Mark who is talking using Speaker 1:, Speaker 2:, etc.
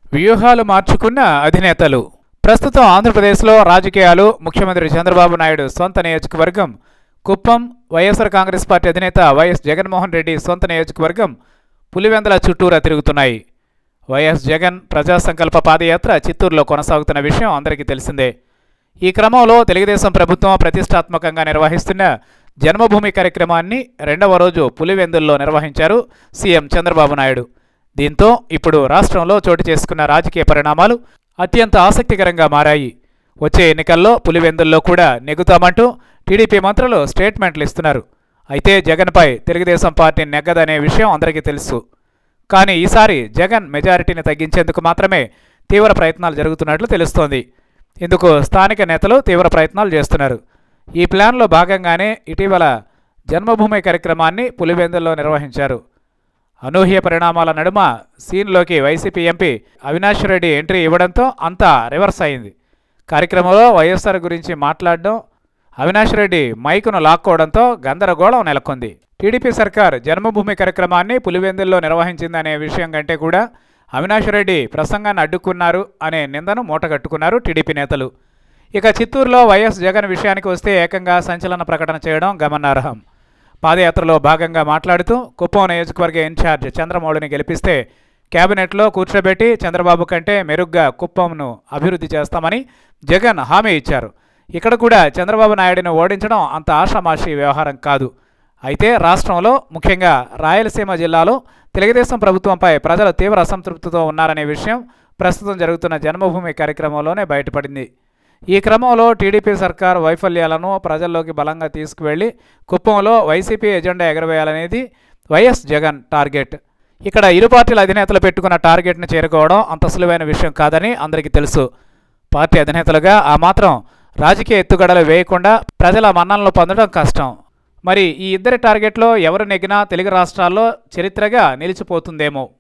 Speaker 1: వ్యూహాలు మార్చుకున్న అధినేతలు ప్రస్తుతం ఆంధ్రప్రదేశ్లో రాజకీయాలు ముఖ్యమంత్రి చంద్రబాబు నాయుడు సొంత నియోజకవర్గం కుప్పం వైఎస్ఆర్ కాంగ్రెస్ పార్టీ అధినేత వైఎస్ జగన్మోహన్ రెడ్డి సొంత నియోజకవర్గం పులివెందల చుట్టూరా తిరుగుతున్నాయి వైఎస్ జగన్ ప్రజా సంకల్ప పాదయాత్ర చిత్తూరులో కొనసాగుతున్న విషయం అందరికీ తెలిసిందే ఈ క్రమంలో తెలుగుదేశం ప్రభుత్వం ప్రతిష్టాత్మకంగా నిర్వహిస్తున్న జన్మభూమి కార్యక్రమాన్ని రెండవ రోజు పులివెందుల్లో నిర్వహించారు సీఎం చంద్రబాబు నాయుడు దీంతో ఇప్పుడు రాష్ట్రంలో చోటు చేసుకున్న రాజకీయ పరిణామాలు అత్యంత ఆసక్తికరంగా మారాయి వచ్చే ఎన్నికల్లో పులివెందుల్లో కూడా నెగ్గుతామంటూ టీడీపీ మంత్రులు స్టేట్మెంట్లు ఇస్తున్నారు అయితే జగన్పై తెలుగుదేశం పార్టీ నెగ్గదనే విషయం అందరికీ తెలుసు కానీ ఈసారి జగన్ మెజారిటీని తగ్గించేందుకు మాత్రమే తీవ్ర ప్రయత్నాలు జరుగుతున్నట్లు తెలుస్తోంది ఇందుకు స్థానిక నేతలు తీవ్ర ప్రయత్నాలు చేస్తున్నారు ఈ ప్లాన్లో భాగంగానే ఇటీవల జన్మభూమి కార్యక్రమాన్ని పులివెందుల్లో నిర్వహించారు అనూహ్య పరిణామాల నడుమ సీన్లోకి YCP MP Avinash Reddy entry ఇవ్వడంతో అంతా రివర్స్ అయింది కార్యక్రమంలో వైఎస్ఆర్ గురించి మాట్లాడడం అవినాష్ రెడ్డి మైకును లాక్కోవడంతో గందరగోళం నెలకొంది టీడీపీ సర్కార్ జన్మభూమి కార్యక్రమాన్ని పులివెందుల్లో నిర్వహించిందనే విషయం కంటే కూడా అవినాష్ రెడ్డి ప్రసంగాన్ని అడ్డుకున్నారు అనే నిందను మూటగట్టుకున్నారు టీడీపీ నేతలు ఇక చిత్తూరులో వైఎస్ జగన్ విషయానికి వస్తే ఏకంగా సంచలన ప్రకటన చేయడం గమనార్హం పాదయాత్రలో భాగంగా మాట్లాడుతూ కుప్పం నియోజకవర్గ ఇన్ఛార్జ్ చంద్రమౌళిని గెలిపిస్తే కేబినెట్లో కూర్చోబెట్టి చంద్రబాబు కంటే మెరుగ్గా కుప్పంను అభివృద్ధి చేస్తామని జగన్ హామీ ఇచ్చారు ఇక్కడ కూడా చంద్రబాబు నాయుడిని ఓడించడం అంత ఆషామాషి వ్యవహారం కాదు అయితే రాష్ట్రంలో ముఖ్యంగా రాయలసీమ జిల్లాలో తెలుగుదేశం ప్రభుత్వంపై ప్రజలు తీవ్ర అసంతృప్తితో ఉన్నారనే విషయం ప్రస్తుతం జరుగుతున్న జన్మభూమి కార్యక్రమంలోనే బయటపడింది ఈ క్రమంలో టీడీపీ సర్కార్ వైఫల్యాలను ప్రజల్లోకి బలంగా తీసుకువెళ్లి కుప్పంలో వైసీపీ ఎజెండా ఎగరవేయాలనేది వైఎస్ జగన్ టార్గెట్ ఇక్కడ ఇరు పార్టీల అధినేతలు పెట్టుకున్న టార్గెట్ను చేరుకోవడం అంత సులువైన విషయం కాదని అందరికీ తెలుసు పార్టీ అధినేతలుగా ఆ మాత్రం రాజకీయ ఎత్తుగడలు వేయకుండా ప్రజల మన్ననలు పొందడం కష్టం మరి ఈ ఇద్దరి టార్గెట్లో ఎవరు నెగ్గినా తెలుగు రాష్ట్రాల్లో చరిత్రగా నిలిచిపోతుందేమో